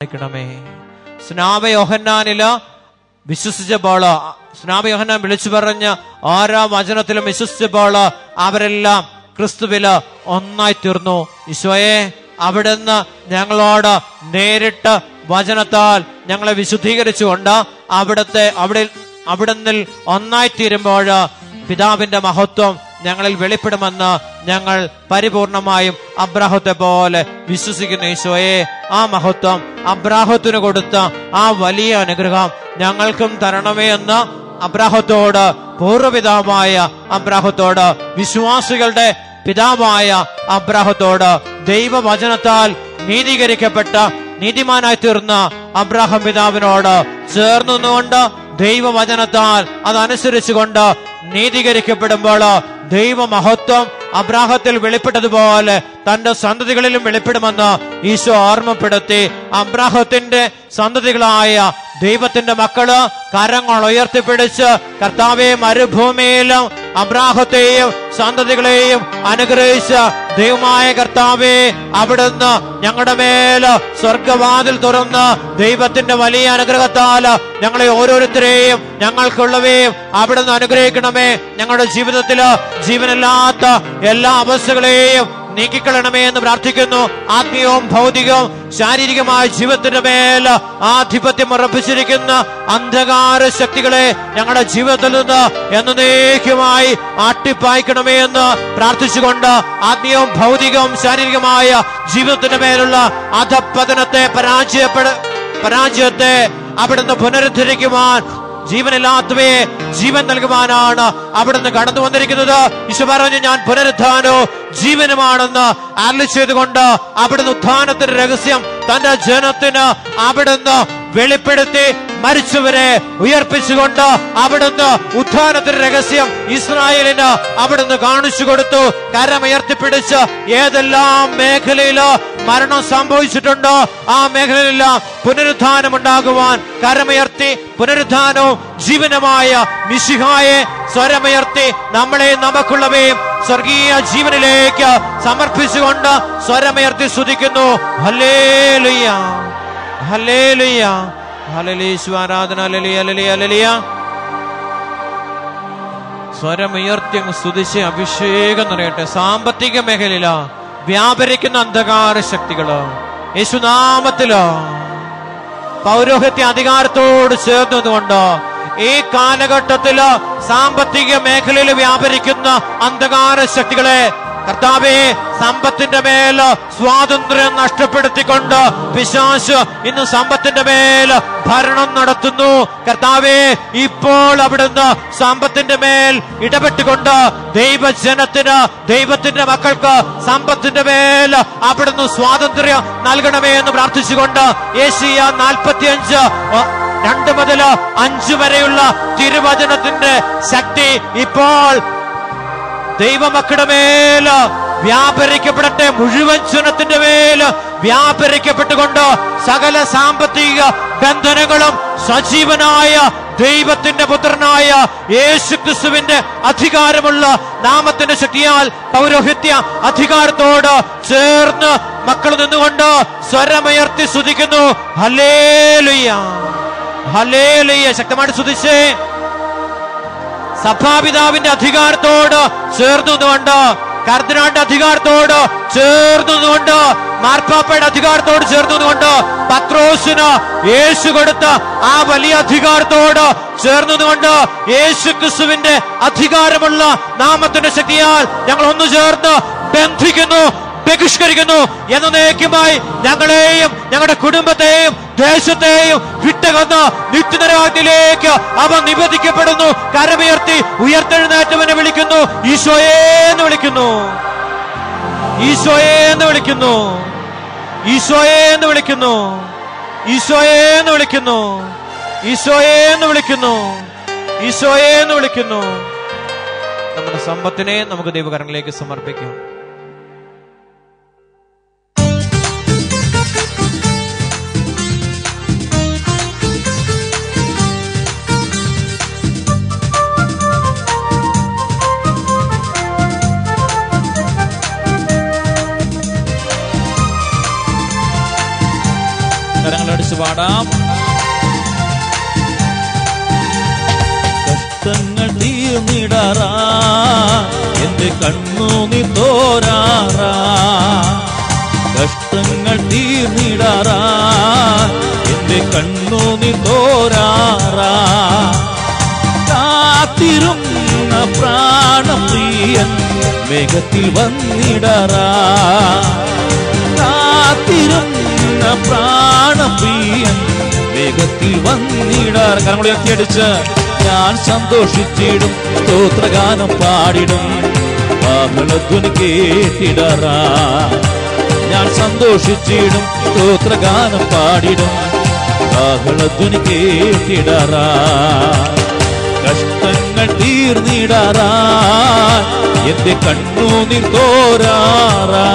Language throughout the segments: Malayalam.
സഹായിക്കണമേ സ്നാപയോഹന്നാനില് വിശ്വസിച്ചപ്പോൾ സ്നാപയോഹന്നാൻ വിളിച്ചു പറഞ്ഞ് ഓരോ വചനത്തിലും വിശ്വസിച്ചപ്പോൾ അവരെല്ലാം ക്രിസ്തുവില് ഒന്നായി തീർന്നു ഈശോയെ അവിടുന്ന് ഞങ്ങളോട് നേരിട്ട് വചനത്താൽ ഞങ്ങളെ വിശുദ്ധീകരിച്ചുകൊണ്ട് അവിടുത്തെ അവിടെ അവിടുന്ന് ഒന്നായി തീരുമ്പോൾ പിതാവിന്റെ മഹത്വം ഞങ്ങളിൽ വെളിപ്പെടുമെന്ന് ഞങ്ങൾ പരിപൂർണമായും അബ്രാഹത്തെ പോലെ വിശ്വസിക്കുന്ന ഈശോയെ ആ മഹത്വം അബ്രാഹത്തിന് കൊടുത്ത ആ വലിയ അനുഗ്രഹം ഞങ്ങൾക്കും തരണമേ എന്ന് അബ്രാഹത്തോട് പൂർവ്വപിതാവായ അബ്രാഹത്തോട് വിശ്വാസികളുടെ പിതാവായ അബ്രാഹത്തോട് ദൈവവചനത്താൽ നീതീകരിക്കപ്പെട്ട നീതിമാനായി തീർന്ന അബ്രാഹം പിതാവിനോട് ചേർന്നുകൊണ്ട് ദൈവവചനത്താൽ അതനുസരിച്ചുകൊണ്ട് നീതീകരിക്കപ്പെടുമ്പോൾ ദൈവമഹത്വം അബ്രാഹത്തിൽ വെളിപ്പെട്ടതുപോലെ തന്റെ സന്തതികളിലും വെളിപ്പെടുമെന്ന് ഈശോ ഓർമ്മപ്പെടുത്തി അബ്രാഹത്തിന്റെ സന്തതികളായ ദൈവത്തിന്റെ മക്കള് കരങ്ങൾ ഉയർത്തിപ്പിടിച്ച് കർത്താവെ മരുഭൂമിയിലും അബ്രാഹത്തെയും സന്തതികളെയും അനുഗ്രഹിച്ച ദൈവമായ കർത്താവെ അവിടുന്ന് ഞങ്ങളുടെ മേല് സ്വർഗവാതിൽ തുറന്ന് ദൈവത്തിന്റെ വലിയ അനുഗ്രഹത്താൽ ഞങ്ങളെ ഓരോരുത്തരെയും ഞങ്ങൾക്കുള്ളവയും അവിടുന്ന് അനുഗ്രഹിക്കണമേ ഞങ്ങളുടെ ജീവിതത്തില് ജീവനില്ലാത്ത എല്ലാ അവസ്ഥകളെയും നീക്കിക്കളയണമേ എന്ന് പ്രാർത്ഥിക്കുന്നു ആത്മീയവും ഭൗതികവും ശാരീരികമായ ജീവിതത്തിന്റെ മേൽ ആധിപത്യം ഉറപ്പിച്ചിരിക്കുന്ന അന്ധകാര ശക്തികളെ ഞങ്ങളുടെ ജീവിതത്തിൽ നിന്ന് എന്നേക്കുമായി ആട്ടിപ്പായിക്കണമേ എന്ന് പ്രാർത്ഥിച്ചുകൊണ്ട് ആത്മീയവും ഭൗതികവും ശാരീരികമായ ജീവിതത്തിന്റെ മേലുള്ള അധപ്പതനത്തെ പരാജയപ്പെട പരാജയത്തെ അവിടുന്ന് പുനരുദ്ധരിക്കുവാൻ ജീവനില്ലാത്തവയെ ജീവൻ നൽകുവാനാണ് അവിടുന്ന് കടന്നു വന്നിരിക്കുന്നത് ഈശോ പറഞ്ഞു ഞാൻ പുനരുദ്ധാനോ ജീവനുമാണെന്ന് അരളി ചെയ്തുകൊണ്ട് അവിടുന്ന് ഉത്ഥാനത്തിന്റെ രഹസ്യം തന്റെ ജനത്തിന് അവിടുന്ന് വെളിപ്പെടുത്തി മരിച്ചവരെ ഉയർപ്പിച്ചുകൊണ്ട് അവിടുന്ന് ഉത്ഥാനത്തിന്റെ രഹസ്യം ഇസ്രായേലിന് അവിടുന്ന് കാണിച്ചു കൊടുത്തു കരമുയർത്തിപ്പിടിച്ച് ഏതെല്ലാം മേഖലയിലോ മരണം സംഭവിച്ചിട്ടുണ്ടോ ആ മേഖലയിലെല്ലാം പുനരുത്ഥാനം ഉണ്ടാകുവാൻ കരമുയർത്തി പുനരുത്ഥാനവും ജീവനുമായ മിശിഹായെ സ്വരമുയർത്തി നമ്മളെ നമുക്കുള്ളവയും സ്വർഗീയ ജീവനിലേക്ക് സമർപ്പിച്ചുകൊണ്ട് സ്വരമുയർത്തി സ്തുതിക്കുന്നു ഹല്ലേലൂയ ഹല്ലേലൂയ ഹല്ലേലീശ്വ ആരാധന ഹല്ലേലൂയ ഹല്ലേലൂയ ഹല്ലേലൂയ സ്വരമുയർത്തി അങ്ങ് സ്തുതിച്ച് അഭിഷേകം നിറയട്ടെ സാമ്പത്തിക മേഖലയിലോ വ്യാപരിക്കുന്ന അന്ധകാര ശക്തികളോ യേശുനാമത്തിലോ പൗരോഹിത്യ അധികാരത്തോട് ചേർന്നതുകൊണ്ട് ഈ കാലഘട്ടത്തില് സാമ്പത്തിക മേഖലയിൽ വ്യാപരിക്കുന്ന അന്ധകാര ശക്തികളെ കർത്താവെ സമ്പത്തിന്റെ മേൽ സ്വാതന്ത്ര്യം നഷ്ടപ്പെടുത്തിക്കൊണ്ട് പിശാശ് ഇന്ന് സമ്പത്തിന്റെ മേൽ ഭരണം നടത്തുന്നു കർത്താവെ ഇപ്പോൾ അവിടുന്ന് സമ്പത്തിന്റെ മേൽ ഇടപെട്ടുകൊണ്ട് ദൈവജനത്തിന് ദൈവത്തിന്റെ മക്കൾക്ക് സമ്പത്തിന്റെ മേൽ അവിടുന്ന് സ്വാതന്ത്ര്യം നൽകണമേ എന്ന് പ്രാർത്ഥിച്ചുകൊണ്ട് ഏഷ്യ നാൽപ്പത്തിയഞ്ച് രണ്ട് മുതൽ അഞ്ച് വരെയുള്ള തിരുവചനത്തിന്റെ ശക്തി ഇപ്പോൾ ദൈവമക്കളുടെ മേല് വ്യാപരിക്കപ്പെടട്ടെ മുഴുവൻ ജനത്തിന്റെ മേല് വ്യാപരിക്കപ്പെട്ടുകൊണ്ട് സകല സാമ്പത്തിക ബന്ധനങ്ങളും സജീവനായ ദൈവത്തിന്റെ പുത്രനായ യേശു ക്രിസ്തുവിന്റെ അധികാരമുള്ള നാമത്തിന്റെ ശക്തിയാൽ പൗരോഹിത്യ അധികാരത്തോട് ചേർന്ന് മക്കൾ നിന്നുകൊണ്ട് സ്വരമുയർത്തി സ്തുതിക്കുന്നു ഹലേലുയ്യ ഹലേലുയ്യ ശക്തമായിട്ട് സ്തുതിച്ചേ സഭാപിതാവിന്റെ അധികാരത്തോട് ചേർന്നുകൊണ്ട് കർദിനാന്റെ അധികാരത്തോട് ചേർന്നുകൊണ്ട് മാർപ്പാപ്പയുടെ അധികാരത്തോട് ചേർന്നുകൊണ്ട് പത്രോസിന് യേശു കൊടുത്ത ആ വലിയ അധികാരത്തോട് ചേർന്നുകൊണ്ട് യേശു ക്രിസ്തുവിന്റെ അധികാരമുള്ള നാമത്തിന്റെ ശക്തിയാൽ ഞങ്ങൾ ഒന്നു ചേർന്ന് ബന്ധിക്കുന്നു ബഹിഷ്കരിക്കുന്നു എന്നേക്കുമായി ഞങ്ങളെയും ഞങ്ങളുടെ കുടുംബത്തെയും ദേശത്തെയും വിട്ടകന്ന് നിത്യനരാജ്ഞിലേക്ക് അവ നിബന്ധിക്കപ്പെടുന്നു കരമുയർത്തി ഉയർത്തെഴുന്നേറ്റവനെ വിളിക്കുന്നു ഈശോയെ എന്ന് വിളിക്കുന്നു ഈശോയെ എന്ന് വിളിക്കുന്നു ഈശോയെ എന്ന് വിളിക്കുന്നു ഈശോയെ എന്ന് വിളിക്കുന്നു ഈശോയെ എന്ന് വിളിക്കുന്നു ഈശോയെ എന്ന് വിളിക്കുന്നു നമ്മുടെ സമ്പത്തിനെ നമുക്ക് ദൈവകരങ്ങളിലേക്ക് സമർപ്പിക്കാം കരങ്ങൾ കരങ്ങളടിച്ച് പാടാം കഷ്ടങ്ങൾ തീർന്നിടാറാ എന്റെ കണ്ണു നീ തോരാറാ കഷ്ടങ്ങൾ തീർന്നിടാറാ എന്റെ കണ്ണു നീ തോരാറാ കാത്തിരുന്ന പ്രാണപ്രിയൻ വേഗത്തിൽ വന്നിടറാ കാത്തിരുന്ന പ്രാണപ്രിയൻ വേഗത്തിൽ വന്നിടാർ കരങ്ങൾ ഉയർത്തിയടിച്ച് ഞാൻ സന്തോഷിച്ചിടും സ്തോത്രഗാനം പാടിടും ബാഹളധ്വനി കേട്ടിടറാ ഞാൻ സന്തോഷിച്ചിടും സ്തോത്രഗാനം പാടിടും ബാഹളധ്വനി കേട്ടിടറാ കഷ്ടങ്ങൾ തീർന്നിടാറാ എന്റെ കണ്ണു തോരാറാ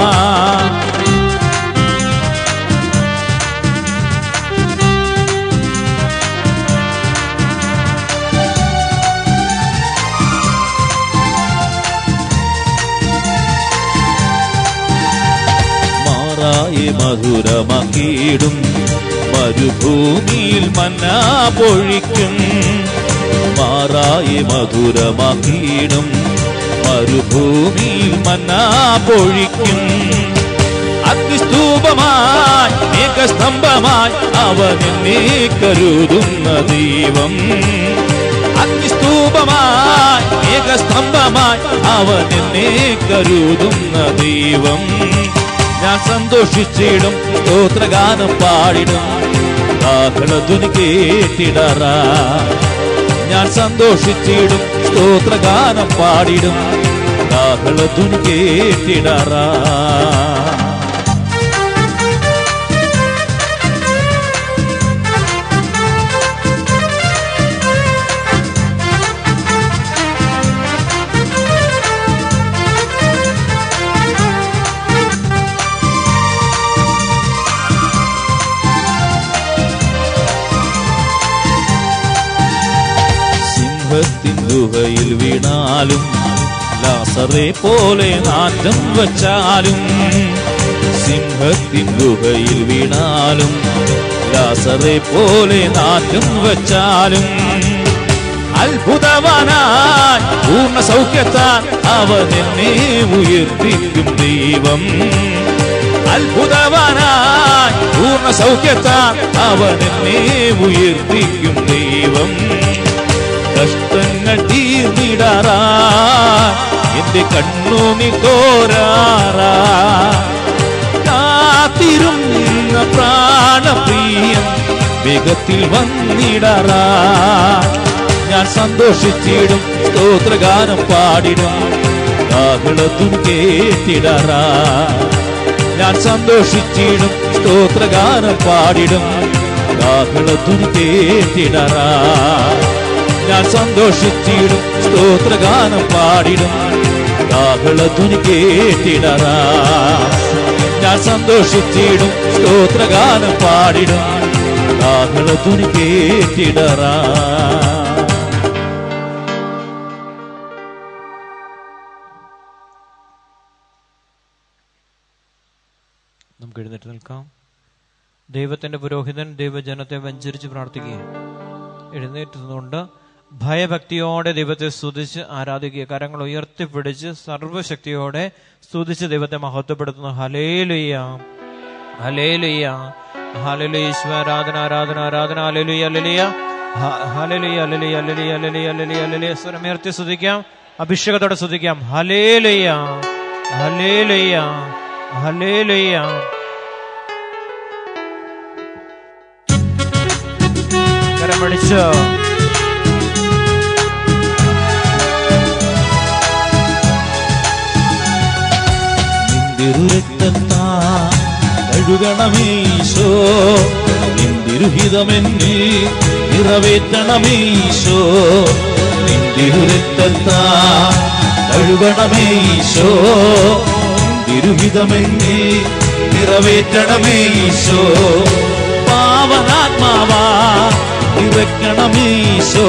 മാറായി മധുരമാക്കിയിടും മരുഭൂമിയിൽ മന്ന പൊഴിക്കും മാറായി മധുരമാക്കിയിടും മരുഭൂമിയിൽ മന്ന പൊഴിക്കും അഗ്നിസ്തൂപമായി മേഘസ്തംഭമായി അവൻ എന്നെ കരുതുന്ന ദൈവം അഗ്നിസ്തൂപമായി മേഘസ്തംഭമായി അവൻ എന്നെ കരുതുന്ന ദൈവം ഞാൻ സന്തോഷിച്ചിടും സ്തോത്രഗാനം പാടിടും കാഹളധ്വനി കേട്ടിടറാ ഞാൻ സന്തോഷിച്ചിടും സ്തോത്രഗാനം പാടിടും കാഹളധ്വനി കേട്ടിടറാ സിംഹത്തിൻ ഗുഹയിൽ വീണാലും ലാസറെ പോലെ നാറ്റം വച്ചാലും സിംഹത്തിൻ ഗുഹയിൽ വീണാലും ലാസറെ പോലെ നാറ്റം വച്ചാലും അത്ഭുതവാനായി പൂർണ്ണ സൗഖ്യത്താൽ അവൻ എന്നെ ഉയർത്തിക്കും ദൈവം അത്ഭുതവാനായി പൂർണ്ണ സൗഖ്യത്താൽ അവൻ എന്നെ ഉയർത്തിക്കും ദൈവം കഷ്ടങ്ങൾ തീർന്നിടാറാ എന്റെ കണ്ണു നീ തോരാറാ കാത്തിരുന്ന പ്രാണപ്രിയം വേഗത്തിൽ വന്നിടറാ ഞാൻ സന്തോഷിച്ചിടും സ്തോത്രഗാനം പാടിടും കാഹളത്തും കേട്ടിടറാ ഞാൻ സന്തോഷിച്ചിടും സ്തോത്രഗാനം പാടിടും കാഹളത്തും കേട്ടിടറാ ഞാൻ സന്തോഷിച്ചിടും സ്തോത്രഗാനം പാടിടും കാഹളധ്വനി കേട്ടിടറാ ഞാൻ സന്തോഷിച്ചിടും സ്തോത്രഗാനം പാടിടും കാഹളധ്വനി കേട്ടിടറാ നമുക്ക് എഴുന്നേറ്റ് നിൽക്കാം ദൈവത്തിന്റെ പുരോഹിതൻ ദൈവജനത്തെ വഞ്ചരിച്ച് പ്രാർത്ഥിക്കുക എഴുന്നേറ്റ് നിന്നുകൊണ്ട് ഭയഭക്തിയോടെ ദൈവത്തെ സ്തുതിച്ച് ആരാധിക്കുക കരങ്ങൾ ഉയർത്തിപ്പിടിച്ച് സർവശക്തിയോടെ സ്തുതിച്ച് ദൈവത്തെ മഹത്വപ്പെടുത്തുന്നു ഹലേലുയ്യ ഹലേലുയ്യ ഹലലുയ ഈശ്വരാധന ആരാധന ആരാധന ഹലലുയ അലലിയ ഹലലുയ അലലിയ അലലിയ അലലിയ അലലിയ അലലിയ സ്വരമുയർത്തി സ്തുതിക്കാം അഭിഷേകത്തോടെ സ്തുതിക്കാം ഹലേലുയ്യ ഹലേലുയ്യ ഹലേലുയ്യ കരമടിച്ചോ നിന്തിരുരക്തത്താ കഴുകണമീശോ നിന്തിരുഹിതമെന്നിൽ നിറവേറ്റണമീശോ നിന്തിരുരക്തത്താ കഴുകണമീശോ നിന്തിരുഹിതമെന്നിൽ നിറവേറ്റണമീശോ പാവനാത്മാവാ നിറയ്ക്കണമീശോ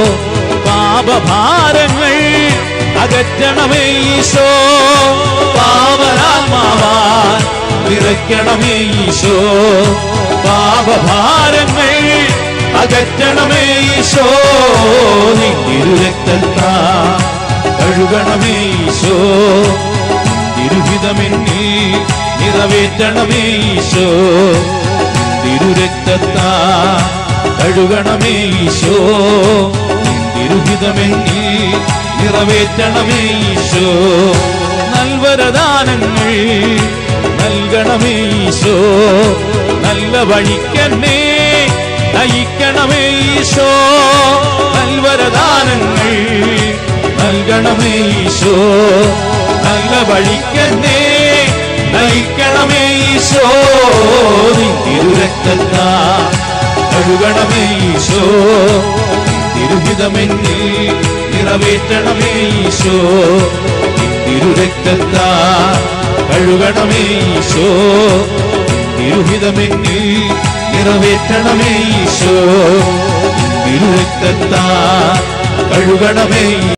പാപഭാരങ്ങൾ അകറ്റണമേ ഈശോ പാവനാത്മാവാൻ നിറയ്ക്കണമേ ഈശോ പാപഭാരങ്ങൾ അകറ്റണമേ ഈശോ നിരുരക്തത്താ കഴുകണമേ ഈശോ തിരുഹിതമെന്നിൽ നിറവേറ്റണമേ ഈശോ തിരുരക്തത്താ കഴുകണമേ ഈശോ തിരുഹിതമെന്നിൽ നിറവേറ്റണമേ ഈശോ നൽവരദാനങ്ങൾ നൽകണമേ ഈശോ നല്ല വഴിക്കന്നെ നയിക്കണമേ ഈശോ നൽവരദാനങ്ങൾ നൽകണമേ ഈശോ നല്ല വഴിക്കന്നെ നയിക്കണമേ ഈശോ തിരുരക്തത്താ കഴുകണമേ ഈശോ തിരുഹിതമെന്നിൽ നിറവേറ്റണമേ ഈശോ തിരുരക്തത്താ കഴുകണമേ ഈശോ തിരുഹിതമെന്നിൽ നിറവേറ്റണമേ ഈശോ തിരുരക്തത്താ കഴുകണമേ